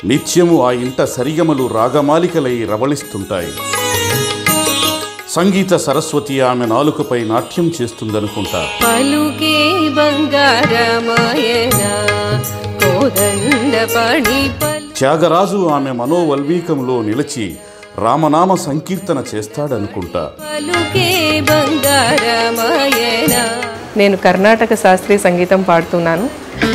నిత్యము ఆ ఇంట సరిగమలు రాగమాలికలై రవళిస్తుంటాయి సంగీత సరస్వతి ఆమె నాలుకపై నాట్యం చేస్తుందనుకుంటా పలుకే బంగారమాయన కోదండ పణి పలు త్యాగరాజు ఆమె మనోవల్మీకంలో నిలిచి రామనామ సంకీర్తన చేస్తాడనుకుంటా పలుకే బంగారమాయన నేను కర్ణాటక శాస్త్రీయ సంగీతం పాడుతున్నాను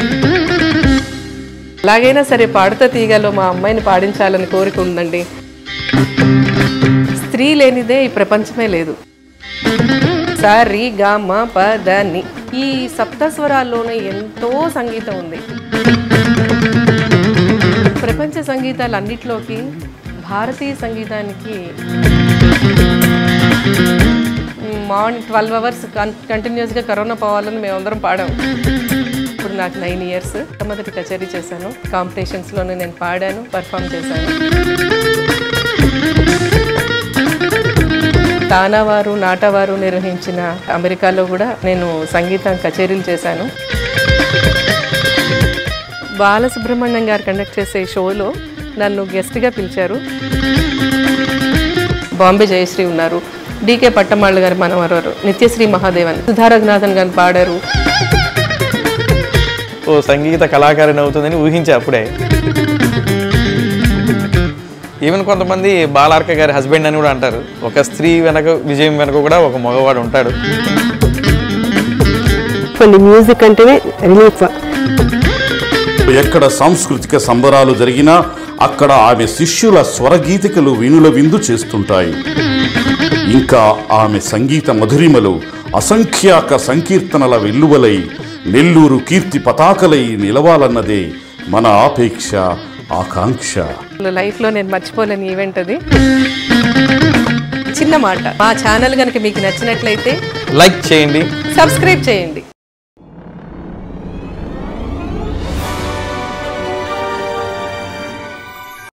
ఎలాగైనా సరే పాడుతా తీగలో మా అమ్మాయిని పాడించాలని కోరిక ఉందండి స్త్రీ లేనిదే ఈ ప్రపంచమే లేదు సరి గా మ ప ద ని ఈ సప్తస్వరాల్లోనే ఎంతో సంగీతం ఉంది ప్రపంచ సంగీతాలన్నిటిలోకి భారతీయ సంగీతానికి మార్నింగ్ ట్వెల్వ్ అవర్స్ కంటిన్యూస్గా కరోనా పోవాలని మేమందరం పాడాం ఇప్పుడు నాకు నైన్ ఇయర్స్ మొదటి కచేరీ చేశాను కాంపిటీషన్స్లోనే నేను పాడాను పర్ఫామ్ చేశాను తానావారు నాటవారు నిర్వహించిన అమెరికాలో కూడా నేను సంగీతం కచేరీలు చేశాను బాలసుబ్రహ్మణ్యం గారు కండక్ట్ చేసే షోలో నన్ను గెస్ట్గా పిలిచారు బాంబే జయశ్రీ ఉన్నారు డికే పట్టమాళ్ళు గారు మనవరారు నిత్యశ్రీ మహాదేవన్ సుధా రఘునాథన్ గారు పాడారు ఓ సంగీత కళాకారిణి అవుతుందని ఊహించా అప్పుడే ఈవెన్ కొంతమంది బాలార్క గారి హస్బెండ్ అని కూడా అంటారు ఒక స్త్రీ వెనక విజయం వెనక కూడా ఒక మగవాడు ఉంటాడు కొన్ని మ్యూజిక్ అంటేనే రిలీఫ్ ఎక్కడ సాంస్కృతిక సంబరాలు జరిగినా అక్కడ ఆమె శిష్యుల స్వరగీతికలు వినుల విందు చేస్తుంటాయి ఇంకా ఆమె సంగీత మధురిమలు అసంఖ్యాక సంకీర్తనల వెల్లువలై నెల్లూరు కీర్తి పతాకలై నిలవాలన్నదే మన ఆపేక్ష ఆకాంక్ష లైఫ్లో నేను మర్చిపోలేని ఈవెంట్ అది చిన్న మాట మా ఛానల్ కనుక మీకు నచ్చినట్లయితే లైక్ చేయండి సబ్స్క్రైబ్ చేయండి